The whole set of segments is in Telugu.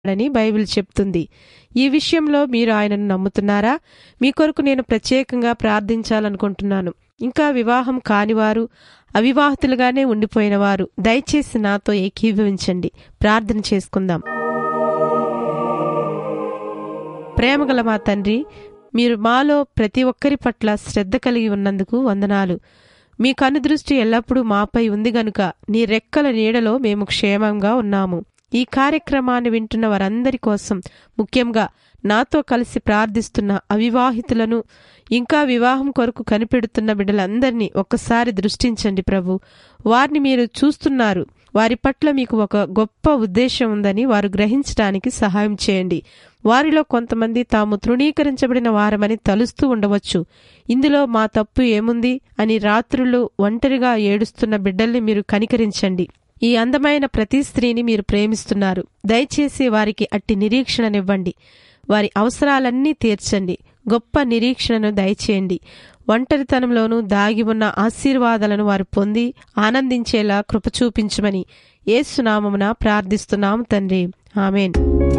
అని బైబిల్ చెప్తుంది ఈ విషయంలో మీరు ఆయనను నమ్ముతున్నారా మీ కొరకు నేను ప్రత్యేకంగా ప్రార్థించాలనుకుంటున్నాను ఇంకా వివాహం కానివారు అవివాహితులుగానే ఉండిపోయిన వారు దయచేసి నాతో ఏకీభవించండి ప్రార్థన చేసుకుందాం ప్రేమగల మా తండ్రి మీరు మాలో ప్రతి ఒక్కరి పట్ల శ్రద్ధ కలిగి ఉన్నందుకు వందనాలు మీ కనుదృష్టి ఎల్లప్పుడూ మాపై ఉంది గనుక నీ రెక్కల నీడలో మేము క్షేమంగా ఉన్నాము ఈ కార్యక్రమాన్ని వింటున్న వారందరి కోసం ముఖ్యంగా నాతో కలిసి ప్రార్థిస్తున్న అవివాహితులను ఇంకా వివాహం కొరకు కనిపెడుతున్న బిడ్డలందరినీ ఒక్కసారి దృష్టించండి ప్రభు వారిని మీరు చూస్తున్నారు వారి పట్ల మీకు ఒక గొప్ప ఉద్దేశం ఉందని వారు గ్రహించడానికి సహాయం చేయండి వారిలో కొంతమంది తాము తృణీకరించబడిన వారమని తలుస్తూ ఉండవచ్చు ఇందులో మా తప్పు ఏముంది అని రాత్రులు ఒంటరిగా ఏడుస్తున్న బిడ్డల్ని మీరు కనికరించండి ఈ అందమైన ప్రతి స్త్రీని మీరు ప్రేమిస్తున్నారు దయచేసి వారికి అట్టి నిరీక్షణనివ్వండి వారి అవసరాలన్నీ తీర్చండి గొప్ప నిరీక్షణను దయచేయండి ఒంటరితనంలోనూ దాగి ఉన్న ఆశీర్వాదాలను వారు పొంది ఆనందించేలా కృప చూపించమని ఏసునామమున ప్రార్థిస్తున్నాము తండ్రి ఆమెన్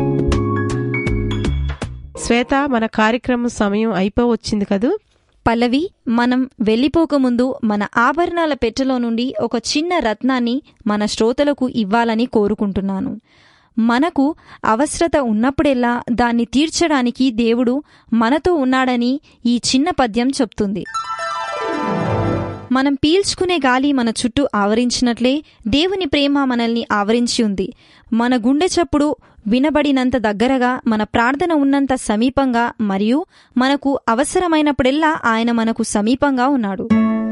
శ్వేత మన కార్యక్రమం సమయం అయిపోవచ్చింది కదూ పల్లవి మనం వెళ్ళిపోకముందు మన ఆభరణాల పెట్టెలో నుండి ఒక చిన్న రత్నాన్ని మన శ్రోతలకు ఇవ్వాలని కోరుకుంటున్నాను మనకు అవసరత ఉన్నప్పుడెల్లా దాన్ని తీర్చడానికి దేవుడు మనతో ఉన్నాడని ఈ చిన్న పద్యం చెప్తుంది మనం పీల్చుకునే గాలి మన చుట్టూ ఆవరించినట్లే దేవుని ప్రేమ మనల్ని ఆవరించి ఉంది మన గుండె చప్పుడు వినబడినంత దగ్గరగా మన ప్రార్థన ఉన్నంత సమీపంగా మరియు మనకు అవసరమైనప్పుడెల్లా ఆయన మనకు సమీపంగా ఉన్నాడు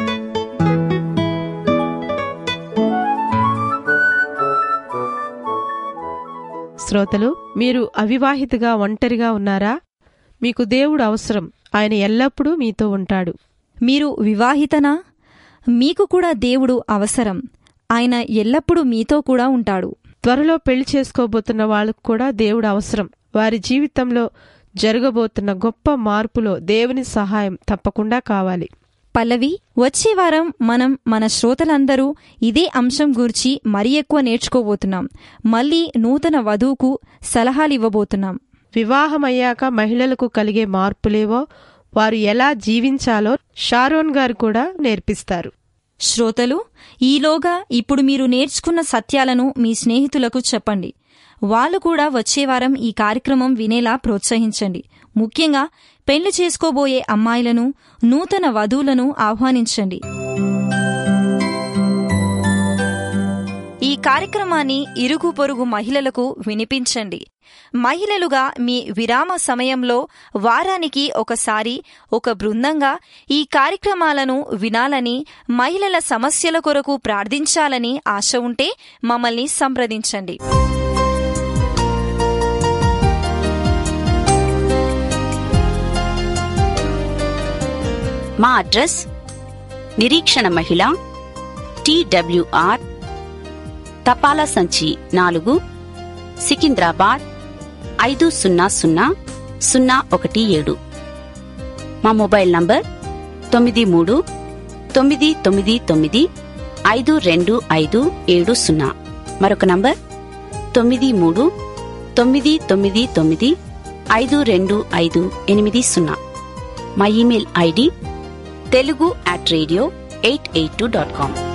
శ్రోతలు మీరు అవివాహితగా ఒంటరిగా ఉన్నారా మీకు దేవుడు అవసరం ఆయన ఎల్లప్పుడూ మీతో ఉంటాడు మీరు వివాహితనా మీకు కూడా దేవుడు అవసరం ఆయన ఎల్లప్పుడూ మీతో కూడా ఉంటాడు త్వరలో పెళ్లి చేసుకోబోతున్న వాళ్ళకు కూడా దేవుడు అవసరం వారి జీవితంలో జరగబోతున్న గొప్ప మార్పులో దేవుని సహాయం తప్పకుండా కావాలి పల్లవి వచ్చే వారం మనం మన శ్రోతలందరూ ఇదే అంశం గురించి మరీ ఎక్కువ నేర్చుకోబోతున్నాం మళ్ళీ నూతన వధువుకు సలహాలివ్వబోతున్నాం వివాహమయ్యాక మహిళలకు కలిగే మార్పులేవో వారు ఎలా జీవించాలో షారోన్ గారు కూడా నేర్పిస్తారు శ్రోతలు ఈలోగా ఇప్పుడు మీరు నేర్చుకున్న సత్యాలను మీ స్నేహితులకు చెప్పండి వాళ్ళు కూడా వచ్చే వారం ఈ కార్యక్రమం వినేలా ప్రోత్సహించండి ముఖ్యంగా పెళ్లి చేసుకోబోయే అమ్మాయిలను నూతన వధువులను ఆహ్వానించండి ఈ కార్యక్రమాన్ని ఇరుగు పొరుగు మహిళలకు వినిపించండి మహిళలుగా మీ విరామ సమయంలో వారానికి ఒకసారి ఒక బృందంగా ఈ కార్యక్రమాలను వినాలని మహిళల సమస్యల కొరకు ప్రార్థించాలని ఆశ ఉంటే మమ్మల్ని సంప్రదించండి మా అడ్రస్ నిరీక్షణ మహిళ టిడబ్ల్యూఆర్ తపాలా సంచి నాలుగు సికింద్రాబాద్ ఐదు సున్నా సున్నా సున్నా ఒకటి ఏడు మా మొబైల్ నంబర్ తొమ్మిది మూడు తొమ్మిది తొమ్మిది తొమ్మిది ఐదు రెండు ఐదు ఏడు సున్నా మరొక నంబర్ తొమ్మిది మూడు తొమ్మిది తొమ్మిది తొమ్మిది ఐదు రెండు ఐదు ఎనిమిది సున్నా మా email ID Telugu at radio eight eight two dot com